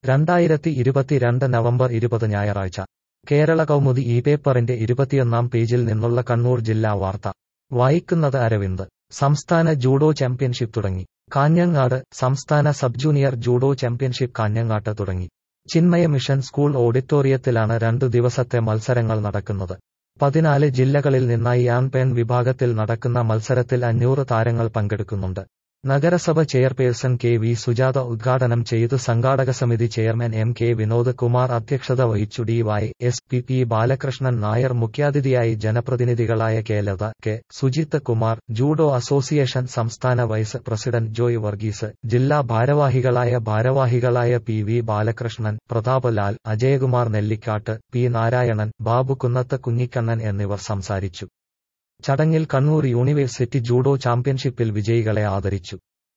രണ്ടായിരത്തി ഇരുപത്തിരണ്ട് നവംബർ ഇരുപത് ഞായറാഴ്ച കേരള കൗമുദി ഈ പേപ്പറിന്റെ ഇരുപത്തിയൊന്നാം പേജിൽ നിന്നുള്ള കണ്ണൂർ ജില്ലാ വാർത്ത വായിക്കുന്നത് അരവിന്ദ് സംസ്ഥാന ജൂഡോ ചാമ്പ്യൻഷിപ്പ് തുടങ്ങി കാഞ്ഞങ്ങാട് സംസ്ഥാന സബ് ജൂനിയർ ജൂഡോ ചാമ്പ്യൻഷിപ്പ് കാഞ്ഞങ്ങാട്ട് തുടങ്ങി ചിന്മയ മിഷൻ സ്കൂൾ ഓഡിറ്റോറിയത്തിലാണ് രണ്ടു ദിവസത്തെ മത്സരങ്ങൾ നടക്കുന്നത് പതിനാല് ജില്ലകളിൽ നിന്നായി ആൺ പെൺ വിഭാഗത്തിൽ നടക്കുന്ന മത്സരത്തിൽ അഞ്ഞൂറ് താരങ്ങൾ പങ്കെടുക്കുന്നുണ്ട് നഗരസഭ ചെയർപേഴ്സൺ കെ വി സുജാത ഉദ്ഘാടനം ചെയ്തു സംഘാടക സമിതി chairman M K Vinod Kumar അധ്യക്ഷത വഹിച്ചു D Y S P P Balakrishnan Nair മുഖ്യാതിഥിയായി ജനപ്രതിനിധികളായ K Latha K Sujith Kumar judo association സംസ്ഥാന വൈസ് പ്രസിഡന്റ് ജോയ് വർഗീസ് ജില്ലാ ഭാരവാഹികളായ ഭാരവാഹികളായ P V Balakrishnan Prathap Lal Ajayakumar Nellikkattu P Narayanan Babu Kunnath Kunhikannan എന്നിവർ സംസാരിച്ചു ചടങ്ങിൽ കണ്ണൂർ യൂണിവേഴ്സിറ്റി ജൂഡോ ചാമ്പ്യൻഷിപ്പിൽ വിജയികളെ ആദരിച്ചു